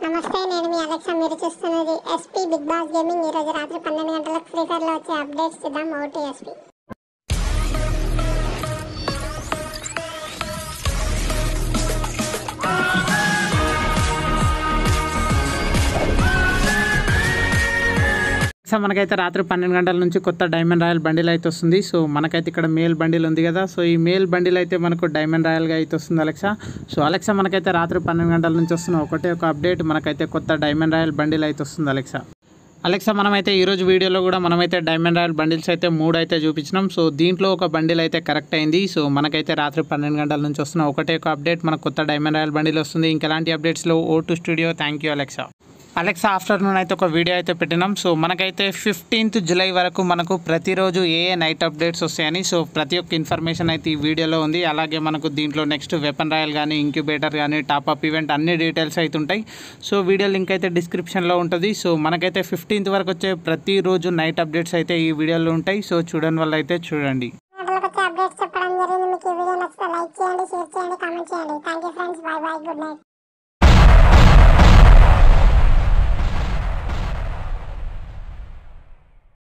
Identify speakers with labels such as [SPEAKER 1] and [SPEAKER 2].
[SPEAKER 1] నమస్తే నేను మీ అలెక్సా మీరు చూస్తున్నది ఎస్పీ బిగ్ బాస్ గేమింగ్ ఈ రోజు రాత్రి పన్నెండు గంటలకు ఫ్రీ ఫైర్ లో వచ్చే అప్డేట్స్ చూద్దాం ఓటీ ఎస్పీ
[SPEAKER 2] సో మనకైతే రాత్రి పన్నెండు గంటల నుంచి కొత్త డైమండ్ రాయల్ బండిల్ అయితే వస్తుంది సో మనకైతే ఇక్కడ మేల్ బండిల్ ఉంది కదా సో ఈ మేల్ బండిల్ అయితే మనకు డైమండ్ రాయల్గా అయితే వస్తుంది అలెక్సా సో అలెక్సా మనకైతే రాత్రి పన్నెండు గంటల నుంచి వస్తున్న ఒకటే ఒక అప్డేట్ మనకైతే కొత్త డైమండ్ రాయల్ బండిల్ అయితే వస్తుంది అలెక్సా అలెక్సా మనమైతే ఈరోజు వీడియోలో కూడా మనమైతే డైమండ్ రాయల్ బండిల్స్ అయితే మూడు అయితే చూపించినాం సో దీంట్లో ఒక బండిల్ అయితే కరెక్ట్ అయింది సో మనకైతే రాత్రి పన్నెండు గంటల నుంచి వస్తున్న ఒకటే ఒక అప్డేట్ మనకు కొత్త డైమండ్ రాయల్ బండిల్ వస్తుంది ఇంకెలాంటి అప్డేట్స్లో ఓ టు studio thank you Alexa Alexa afternoon అయితే ఒక వీడియో అయితే పెట్టినాం సో మనకైతే ఫిఫ్టీన్త్ జూలై వరకు మనకు ప్రతిరోజు ఏ ఏ నైట్ అప్డేట్స్ వస్తాయని సో ప్రతి ఒక్క ఇన్ఫర్మేషన్ అయితే ఈ వీడియోలో ఉంది అలాగే మనకు దీంట్లో నెక్స్ట్ వెపన్ రాయల్ కానీ ఇంక్యుబేటర్ కానీ టాప్అప్ ఈవెంట్ అన్ని డీటెయిల్స్ అయితే ఉంటాయి సో వీడియో లింక్ అయితే డిస్క్రిప్షన్లో ఉంటుంది సో మనకైతే ఫిఫ్టీన్త్ వరకు వచ్చే ప్రతిరోజు నైట్ అప్డేట్స్ అయితే ఈ వీడియోలో ఉంటాయి సో చూడని వల్ల అయితే చూడండి
[SPEAKER 1] గంటలకు వచ్చే అప్డేట్స్ చెప్పడం జరిగింది మీకు ఈ వీడియో నచ్చితే లైక్ చేయండి షేర్ చేయండి కామెంట్ చేయండి thank you friends bye bye good night